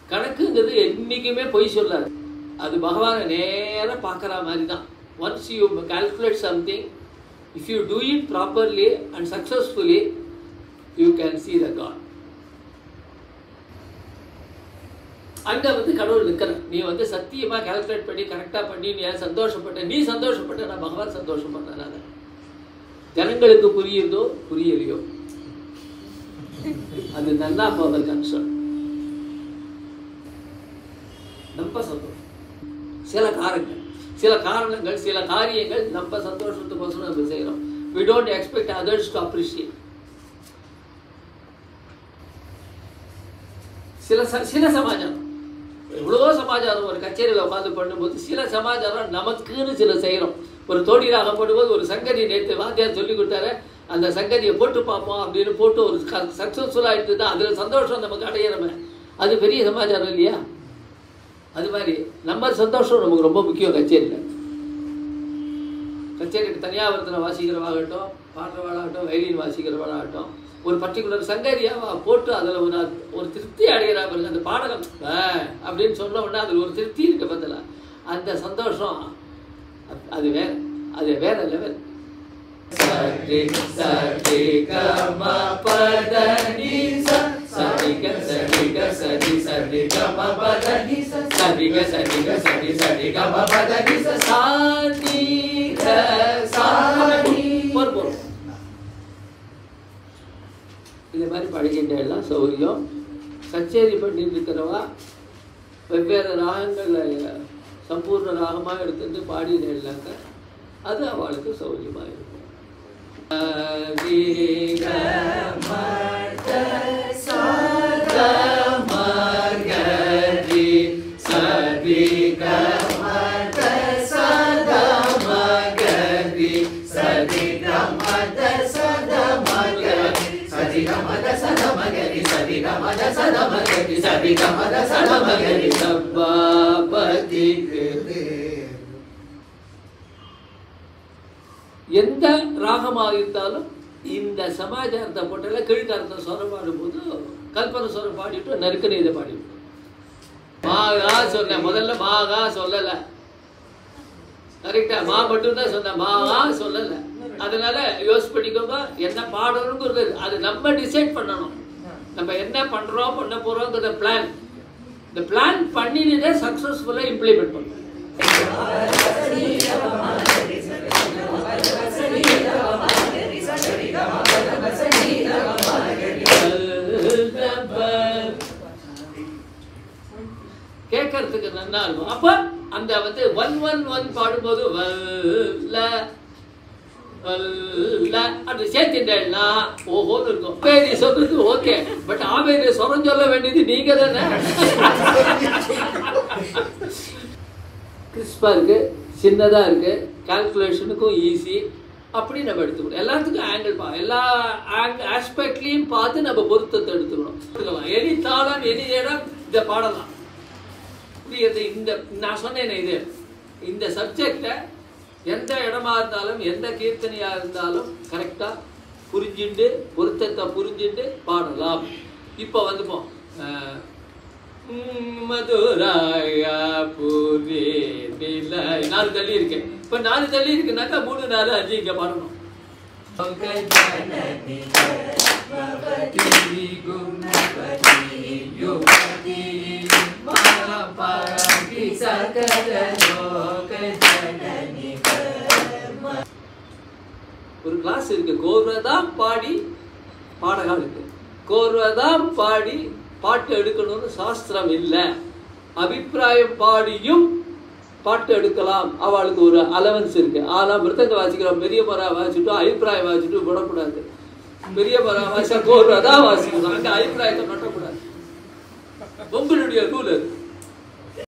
கணக்குங்கிறது என்னைக்குமே பொய் சொல்லாது அது பகவானை நேரா பார்க்குற மாதிரி தான் once you calculate something if you do it properly and successfully you can see the God அங்க வந்து கடவுள் நிற்கிற நீ வந்து சத்தியமா கால்குலேட் பண்ணி கரெக்டா பண்ணி நீ ஏன் சந்தோஷப்பட்ட நீ சந்தோஷப்பட்ட நான் பகவான் சந்தோஷப்பட்டனால ஜனங்களுக்கு புரியுதோ புரியலையோ அது நன்னா போவல் கன்சர்ன் நம்ம சந்தோஷம் சில காரணங்கள் சில காரணங்கள் சில காரியங்கள் நம்ம சந்தோஷத்துக்கோசரம் நம்ம செய்கிறோம் we don't expect others to appreciate சில ச- சில சமாச்சாரம் எவ்வளவோ சமாச்சாரம் ஒரு கச்சேரியில் உட்காந்து பண்ணும்போது சில சமாச்சாரம் நமக்குன்னு சில செய்கிறோம் ஒரு தோடி ராகம் பண்ணும்போது ஒரு சங்கதி நேற்று வாத்தியார் சொல்லி கொடுத்தாரு அந்த சங்கதியை போட்டு பார்ப்போம் அப்படின்னு போட்டு ஒரு சக்ஸஸ்ஃபுல்லாக இருந்தது அதில் சந்தோஷம் நமக்கு அடையிறமே அது பெரிய சமாச்சாரம் இல்லையா அது மாதிரி நம்ம சந்தோஷம் நமக்கு ரொம்ப முக்கியம் கச்சேரியில் கச்சேரிக்கு தனியாக ஒருத்தனை வாசிக்கிறவாகட்டும் பாடுறவாளாகட்டும் வயலின் வாசிக்கிறவாளாகட்டும் ஒரு பர்டிகுலர் சங்கரியாவா போட்டு அதில் ஒரு ஒரு திருப்தி அடைகிறா பாருங்க அந்த பாடகம் ஆ, அப்படின்னு சொன்ன உடனே அதில் ஒரு திருப்தி இருக்கு பதில அந்த சந்தோஷம் அது- அது வேற அது வேற லெவல் சரி சரி கம பத நி ச சரி க சரி க சரி சரி கம பத நி ச சரி க சரி க சரி சரி கம பத நி ச சாதி க சாதி போர் போர் இது மாதிரி படிக்கின்ற எல்லாம் சௌரியம் கச்சேரி பண்ணிட்டு இருக்கிறவா வெவ்வேறு ராகங்களில் சம்பூர்ண ராகமாக எடுத்துட்டு பாடினாக்க அது அவளுக்கு சௌரியமாக இருக்கும் எந்த ராகமாக இருந்தாலும் இந்த சமாச்சாரத்தை போட்டால கீழ்காரத்தை சொரம் பாடும்போது கல்பனை சொரம் பாடிட்டு நறுக்கனை இதை பாடிவிடும் மாகா சொன்னேன் முதல்ல மாகா சொல்லல கரெக்டா மா மட்டும் தான் சொன்னேன் மாகா சொல்லல அதனால யோசி பண்ணிக்கோங்க என்ன பாடணுங்கிறது அது நம்ம டிசைட் பண்ணணும் நம்ம என்ன பண்றோம் பண்ண போறோங்கிறத பிளான் இந்த பிளான் பண்ணிட்டு சக்சஸ்ஃபுல்லா இம்ப்ளிமெண்ட் பண்ணணும் கேட்கறதுக்கு நல்லா இருக்கும் அப்ப அந்த வந்து ஒன் ஒன் ஒன் பாடும்போது வல்ல வல்ல அது சேர்த்துட்டேன்னா ஓஹோன்னு இருக்கும் பேரி சொல்றது ஓகே பட் ஆவேரி சொரம் சொல்ல வேண்டியது நீங்க தானே கிறிஸ்பா இருக்கு சின்னதா இருக்கு கால்குலேஷனுக்கும் ஈஸி அப்படி நம்ம எடுத்துக்கணும் எல்லாத்துக்கும் ஆங்கிள் பா எல்லா ஆஸ்பெக்ட்லையும் பார்த்து நம்ம பொருத்தத்தை எடுத்துக்கணும் எடுத்துக்கலாம் எனி தாளம் எனி இடம் இதை பாடலாம் புரியுது இந்த நான் சொன்னேனே இது இந்த சப்ஜெக்டை எந்த இடமா இருந்தாலும் எந்த கீர்த்தனையா இருந்தாலும் கரெக்டா புரிஞ்சுண்டு பொருத்தத்தை புரிஞ்சுண்டு பாடலாம் இப்போ வந்துப்போம் அஹ், உம், மதுராயா பூரி நிலை நாலு தள்ளி இருக்கேன் இப்போ நாலு தள்ளி இருக்குனாக்கா மூணு நாலு அஞ்சு இங்க பாடணும் ஒரு கிளாஸ் இருக்கு கோர்வதாம் பாடி பாடகம் இருக்கு கோர்வதாம் பாடி பாட்டு எடுக்கணும்னு சாஸ்திரம் இல்லை அபிப்பிராயம் பாடியும் பாட்டு எடுக்கலாம் அவளுக்கு ஒரு அலவன்ஸ் இருக்கு ஆனா மிருதங்க வாசிக்கிறோம் பெரிய மரா வாசிட்டு அபிப்பிராயம் வாசிட்டு விடக்கூடாது பெரிய மரா வாசிச்சா கோர்வதா வாசிக்கணும் அங்க அபிப்பிராயத்தை கட்டக்கூடாது உங்களுடைய ரூல் அது